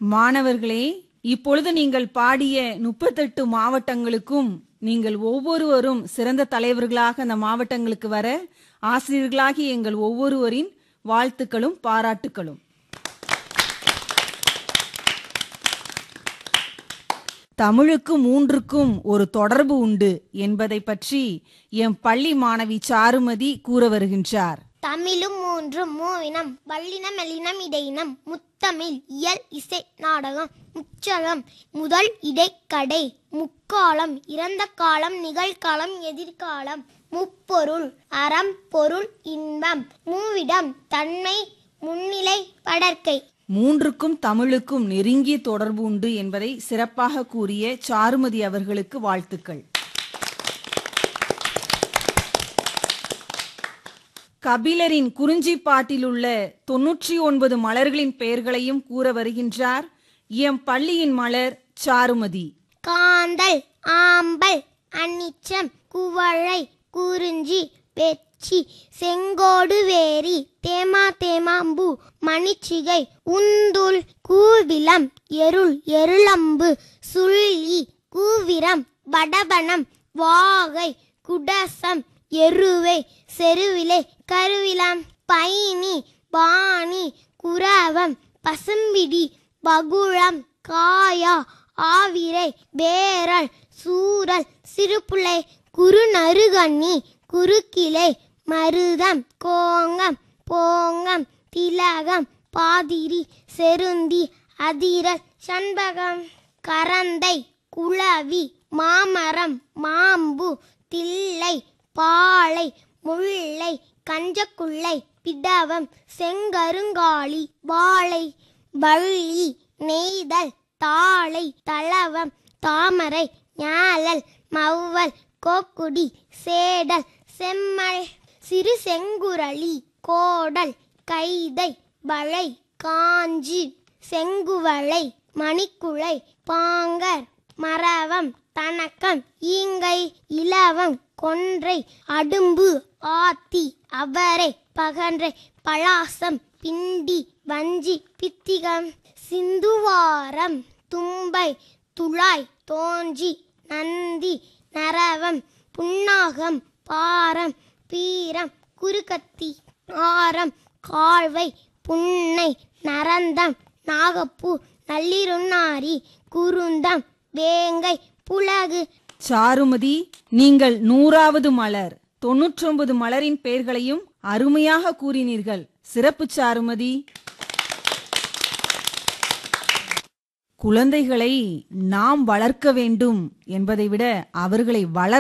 மாணவர்களே இப்பொழுது நீங்கள் பாடிய முப்பத்தெட்டு மாவட்டங்களுக்கும் நீங்கள் ஒவ்வொருவரும் சிறந்த தலைவர்களாக அந்த மாவட்டங்களுக்கு வர ஆசிரியர்களாகி எங்கள் ஒவ்வொருவரின் வாழ்த்துக்களும் பாராட்டுக்களும் தமிழுக்கும் மூன்றுக்கும் ஒரு தொடர்பு உண்டு என்பதை பற்றி என் பள்ளி மாணவி சாருமதி கூற வருகின்றார் தமிழும் மூன்றும் மூவினம் வல்லினம் மெல்லினம் இடையினம் முத்தமிழ் இயல் இசை நாடகம் முச்சகம் முதல் இடைக்கடை முக்காலம் இறந்த காலம் நிகழ்காலம் எதிர்காலம் முப்பொருள் அறம் பொருள் இன்பம் மூவிடம் தன்மை முன்னிலை படர்க்கை மூன்றுக்கும் தமிழுக்கும் நெருங்கிய தொடர்பு உண்டு என்பதை சிறப்பாக கூறிய சாருமதி அவர்களுக்கு வாழ்த்துக்கள் கபிலரின் குறிஞ்சிப்பாட்டில் உள்ள தொன்னூற்றி ஒன்பது மலர்களின் பெயர்களையும் கூற வருகின்றார் எம் பள்ளியின் மலர் சாருமதி காந்தல் ஆம்பல் அனிச்சம் குவளை குறிஞ்சி பெச்சி செங்கோடு வேரி தேமா தேமாம்பு மணிச்சிகை உந்துல் கூவிலம் எருள் எருளம்பு சுள்ளி கூவிரம் வடபனம் வாகை குடசம் எருவை செருவிலை கருவிலம் பைனி பாணி குரவம் பசும்பிடி பகுளம் காயா ஆவிரை பேரல் சூரல் சிறுபுளை குறுநறுகண்ணி குறுக்கிளை மருதம் கோங்கம் போங்கம் திலகம் பாதிரி செருந்தி அதிரல் சண்பகம் கரந்தை குளவி மாமரம் மாம்பு தில்லை பாலை முல்லை கஞ்சக்குள்ளை பிடவம் செங்கருங்காலி வாழை வள்ளி நெய்தல் தாளை தளவம் தாமரை ஞாழல் மவ்வல் கோக்குடி சேடல் செம்மல் சிறு செங்குரளி கோடல் கைதை வளை காஞ்சி செங்குவளை மணிக்குளை பாங்கர் மரவம் தனக்கம் ஈங்கை இலவம் கொன்றை அடும்பு ஆத்தி அவரை பகன்றை பலாசம் பிண்டி வஞ்சி பித்திகம் சிந்துவாரம் தும்பை துளாய் தோஞ்சி நந்தி நரவம் புன்னாகம் பாரம் பீரம் குறுக்கத்தி ஆரம் கால்வை புன்னை நரந்தம் நாகப்பூ நள்ளிருநாரி குருந்தம் வேங்கை புலகு சாருமதி நீங்கள் நூறாவது மலர் தொன்னூற்றொன்பது மலரின் பெயர்களையும் அருமையாக கூறினீர்கள் சிறப்பு சாருமதி குழந்தைகளை நாம் வளர்க்க வேண்டும் என்பதை விட அவர்களை வளர்